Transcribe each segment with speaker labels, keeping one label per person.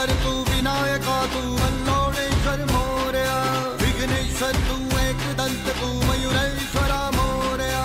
Speaker 1: लंबोदर तू विनायका तू मल्लोडेश्वर मोरया विघ्नेश्वर तू एक दंत तू मयूरेश्वरा मोरया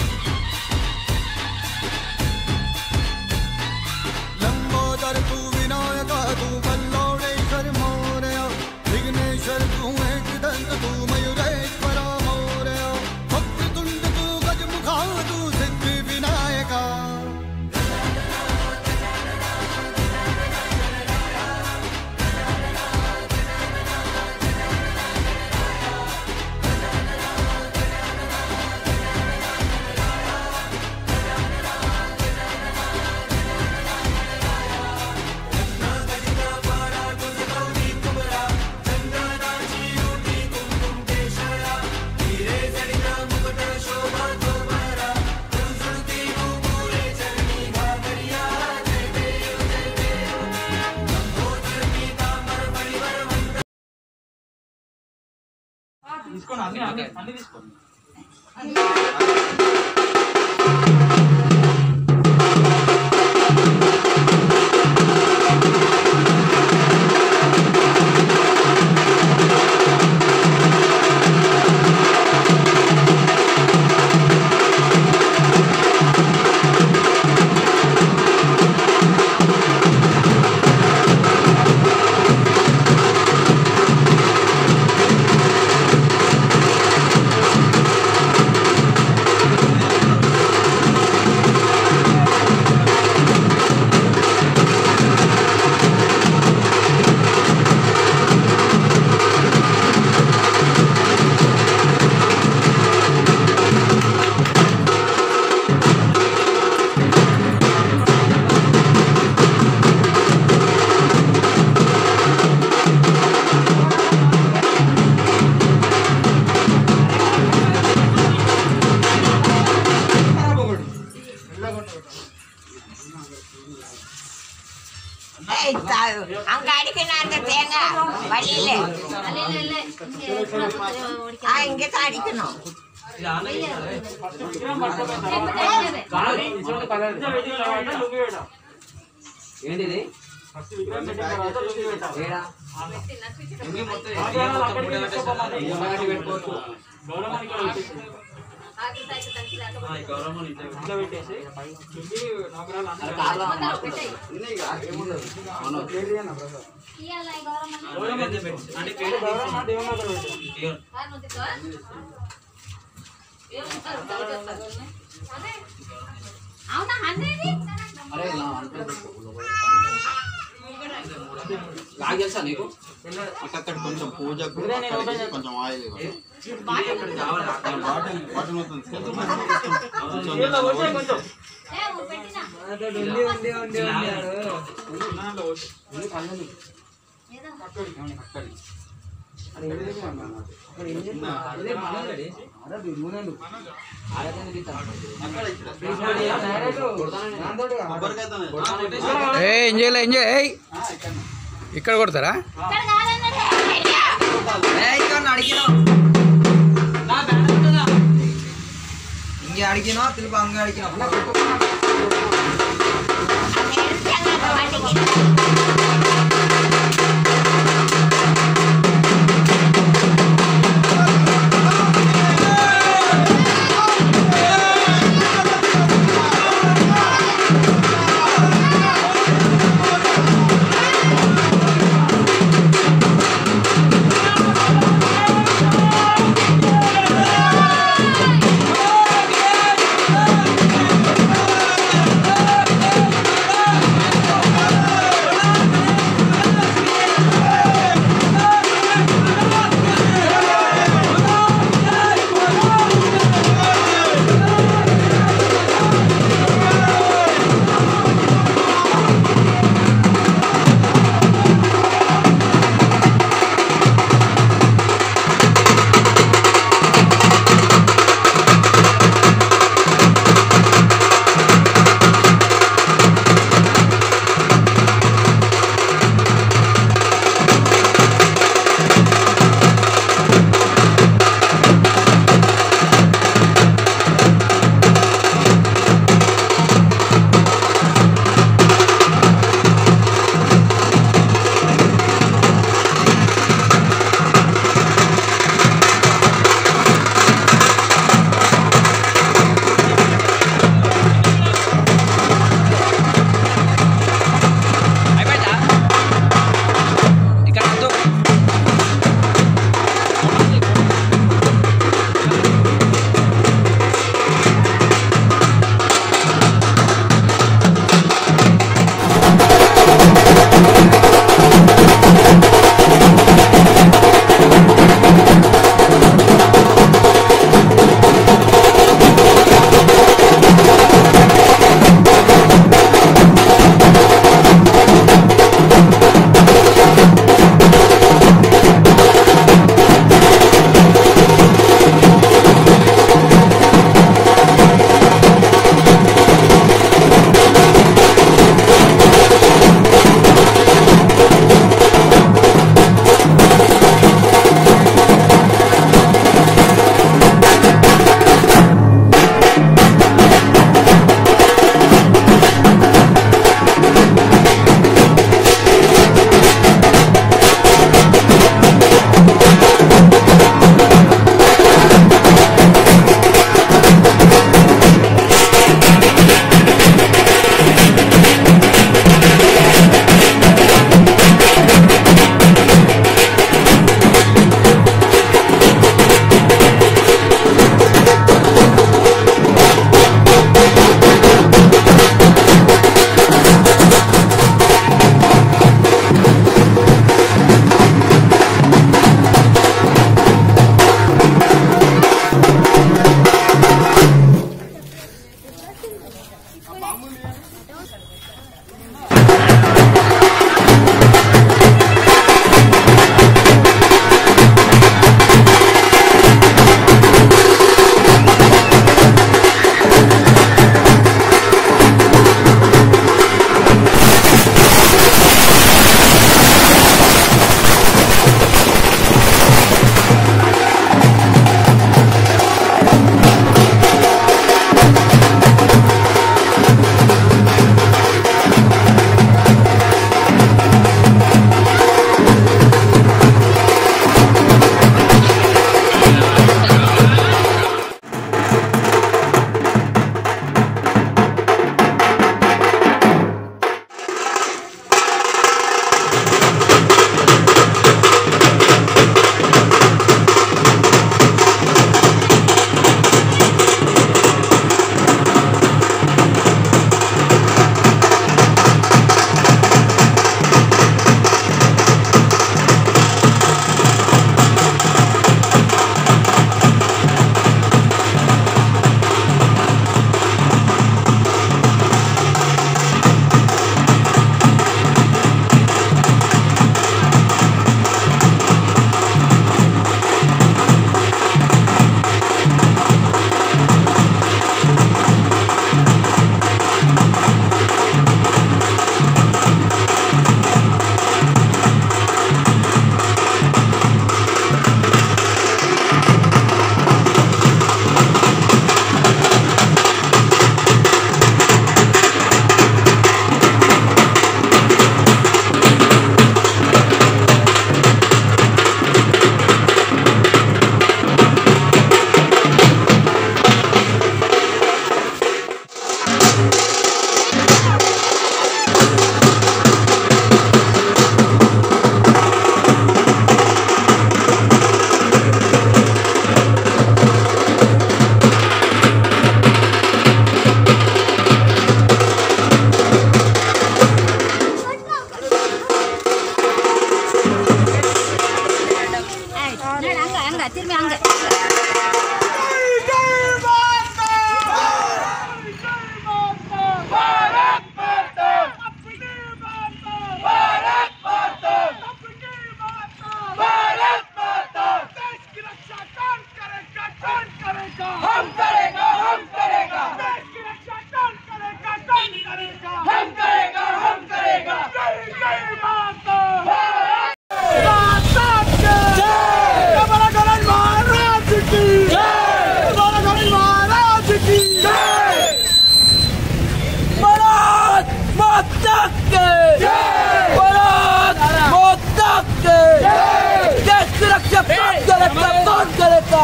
Speaker 1: लंबोदर तू विनायका तू मल्लोडेश्वर मोरया विघ्नेश्वर तू एक दंत तू मयूरेश्वरा मोरया वक्रतुंड तू गजमुखा तू सिद्धि विनायका
Speaker 2: తీసుకోండి అన్ని అన్ని అన్ని తీసుకోండి
Speaker 3: ஏய், தா- அங்க அடிக்கணும் அந்த தேங்காய் வழியில ஆ, இங்கதான் அடிக்கணும்
Speaker 4: ఏంటిది ఏడా ఇవి మొత్తం ఇవి మొత్తం మూడే పెట్టేసారా? ఇవి ఒకటి పెట్టుకోవచ్చు అది కార్లో ఉన్నాయి ఇక, ఏముండదు. మనం
Speaker 5: అవునా హండ్రెడ్
Speaker 4: అరే ఇలా అంతే పెట్టు. లాగ్ తెలుసా నీకు
Speaker 6: అక్కడ కొంచెం పూజ కొంచెం ఆయిల్ ఇవ్వండి బాటిల్ బాటిల్ మొత్తం తీసుకెళ్తే
Speaker 5: పెట్టినా
Speaker 7: ఏ ఎంజాయ్ ఎంజాయ్ ఏయ్ ఇక్కడ కొడతారా
Speaker 5: ఇక్కడ కాదన్నదే
Speaker 8: ఇంకే అడిగినా పిలుపు అంగ అడిగినా
Speaker 1: ¡Vamos!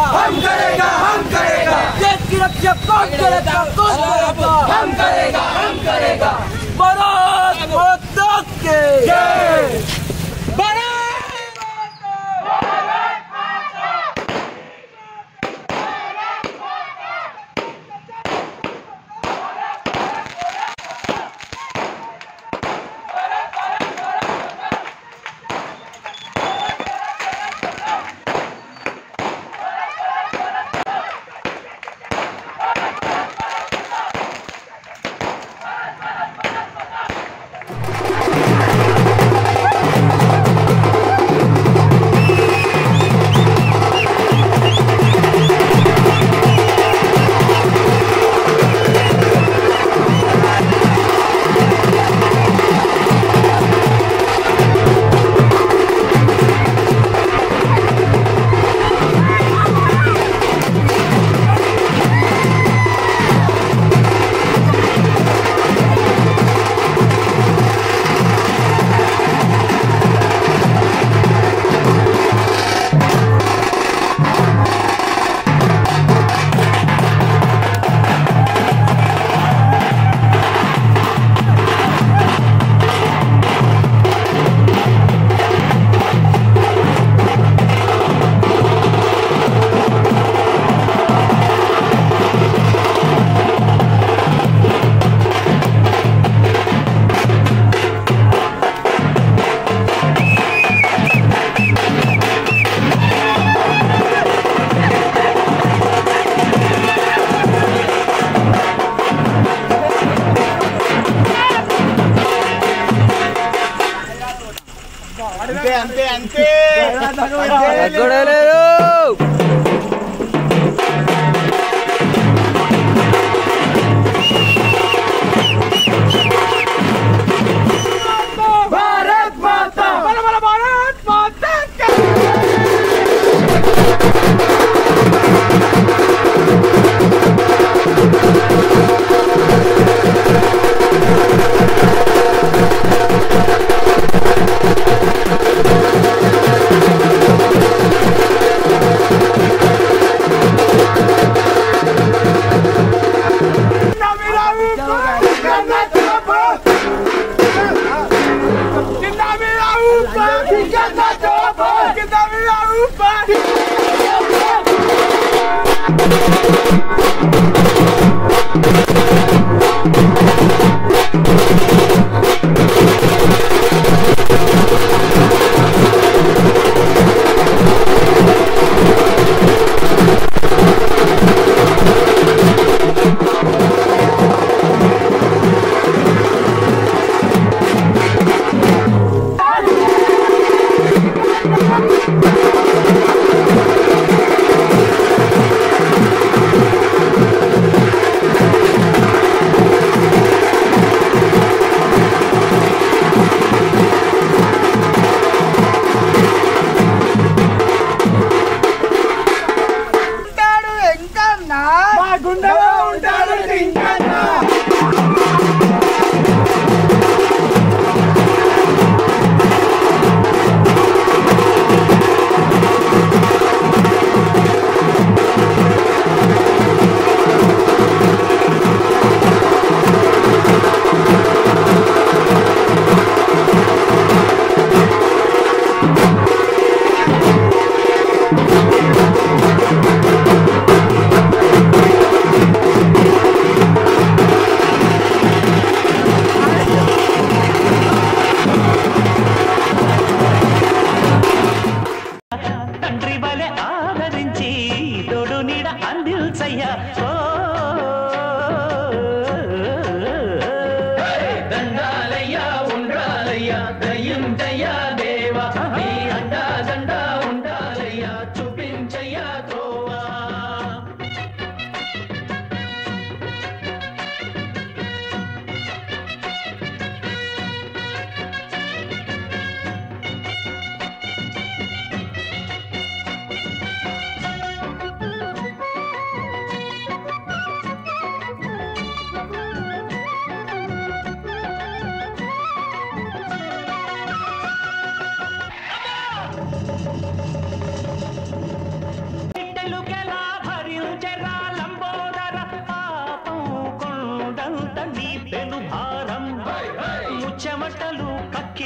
Speaker 1: हम करेगा हम करेगा देश की रक्षा कौन करेगा कौन करेगा हम करेगा हम करेगा भारत माता के जय भारत माता भारत माता
Speaker 9: Thank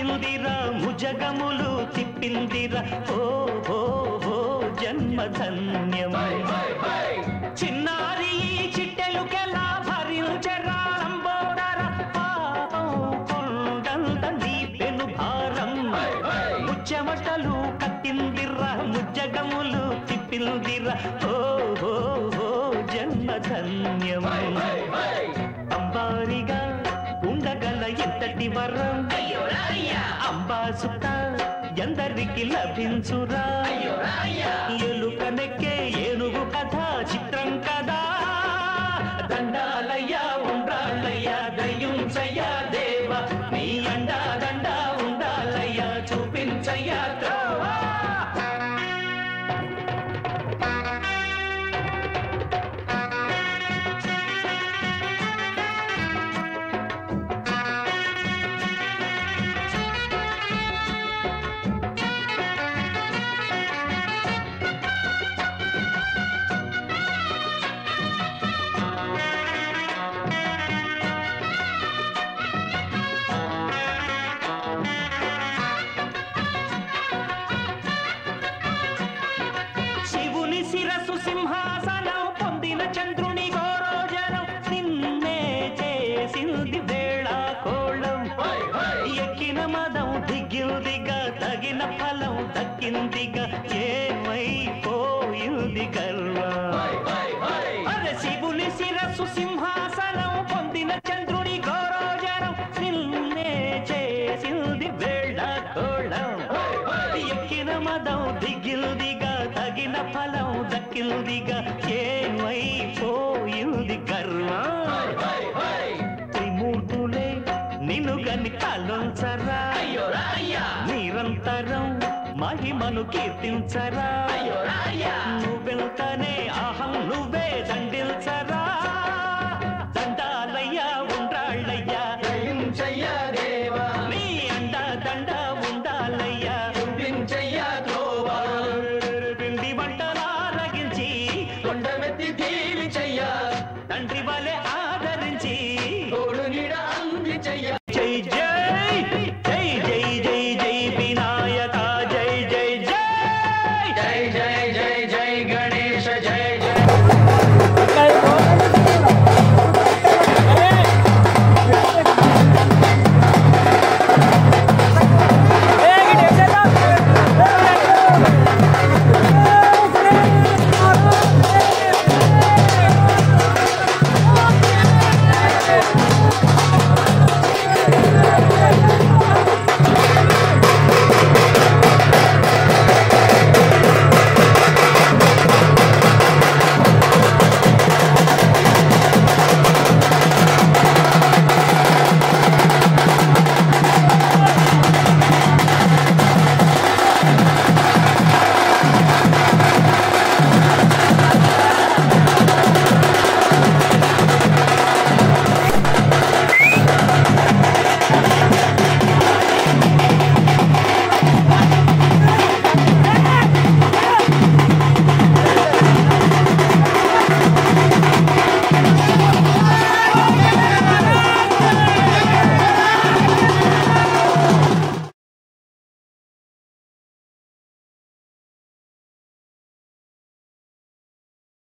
Speaker 9: తిప్పిందిరా ముజగములు తిప్పిందిరా ఓ ఓ ఓ జన్మధన్యమై చిన్నారి ఈ చిట్టెలుకెలా భరించరా లంబోదర పాపం కొండంత నీ పెను భారం ముచ్చమటలు కట్టిందిరా ముజ్జగములు తిప్పిందిరా ఓ ఓ ఓ జన్మధన్యమై అంబారిగా ఉండగల ఎంతటి వరం అంబాసుత ఎందరికి లభించురా ఎలుక నెక్కే ఏనుగు కథ చిత్రం కదా దండాలయ్యా ఉండాలయ్యా దయ్యుంచయ్యా దేవ నీ అండా దండా ఉండాలయ్యా చూపించయ్యా త్రోవా శివుని శిరసు సింహాసనం పొందిన చంద్రుని గోరోజనం నిన్నే చేసింది వేళ కోళం ఎక్కిన మదం దిగ్గిందిగా తగిన ఫలం దక్కిందిగా ఏమైపోయింది గర్వం అరే శివుని శిరస్సు సింహాసనం పొందిన చంద్రుని గౌరవజనం నిన్నే చేసింది వేళ కోళం ఎక్కిన మదం దిగిల్దిగా తగిన ఫలం దక్కిల్దిగా ఏమైపోయింది గర్వం త్రిమూర్తులే నిన్ను గని తలొంచరా నిరంతరం మహిమను కీర్తించరా నువ్వెళ్తానే అహం నువ్వే దండిల్చరా దండాలయ్యా ఉండాళ్ళయ్యా
Speaker 1: జయించయ్యా దేవా
Speaker 9: నీ అండ దండ ఉండాలయ్యా
Speaker 1: చూపించయ్యా త్రోవా
Speaker 9: పిండి వంటలారగించి
Speaker 1: కొండమెత్తి దీవించయ్యా
Speaker 9: తండ్రి వలె ఆదరించి